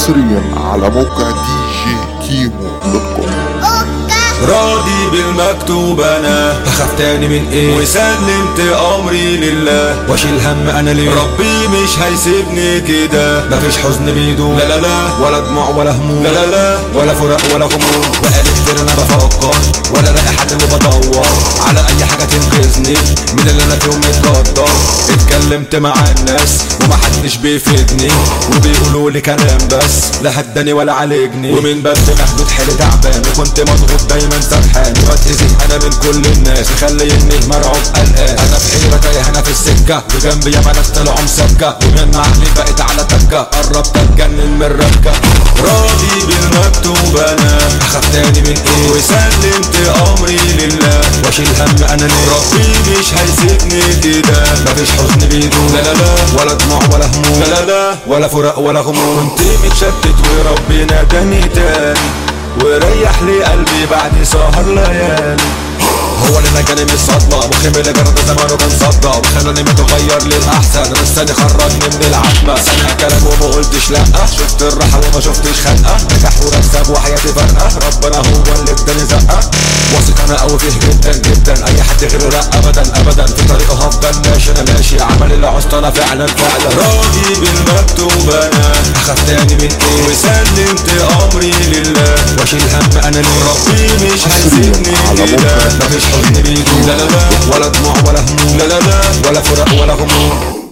حصريا على موقع دي جي كيمو دوت كوم راضي بالمكتوب انا هخاف تاني من ايه وسلمت امري لله واشيل هم انا ليه ربي مش هيسيبني كده مفيش حزن بيدوم لا لا لا ولا دموع ولا هموم لا لا لا ولا فراق ولا غموم بقالي كتير انا بفكر ولا لاقي حد وبدور على اي حاجه تنقذني من اللي انا فيهم متقدر اتكلمت مع الناس ومحدش بيفيدني وبيقولوا لي كلام بس لا هداني ولا عالجني ومن بدري محدود حالي تعبان وكنت مضغوط دايما سرحان بتأذي انا من كل الناس مخليني مرعوب قلقان انا في حيرة تايه انا في السكة وجنبي ياما ناس طلعوا مسكة ومن عقلي بقيت على تكة قربت اتجنن من الركة راضي بالمكتوب انا اخاف تاني من ايه وسلمت امري لله واشيل هم انا ليه ربي مش هيسيبني كده مفيش حزن بيدوم لا لا لا ولا دموع ولا هموم لا لا لا ولا فراق ولا غموم كنت متشتت وربنا تاني تاني وريح لي قلبي بعد سهر ليالي هو اللي نجاني من الصدمة مخي من اللي جرد زمانه كان صدى وخلاني متغير للأحسن بس أنا خرجني من العتمة سامع كلام وما قلتش لأ شفت الراحة وما شفتش خنقة نجاح ورساب وحياتي فرقة ربنا هو اللي اداني زقة واثق أنا قوي فيه جدا جدا أي حد غيره لأ أبدا أبدا في طريقه هفضل ماشي أنا ماشي عمل اللي عوزت أنا فعلا فعلا راضي بالمكتوب أنا أخاف تاني من إيه وسلمت أمري لله وأشيل هم أنا ليه ربي مش هيسيبني على كده موقع مفيش حزن بيدوم لا لا لا ولا دموع ولا هموم لا لا لا ولا فراق ولا غموم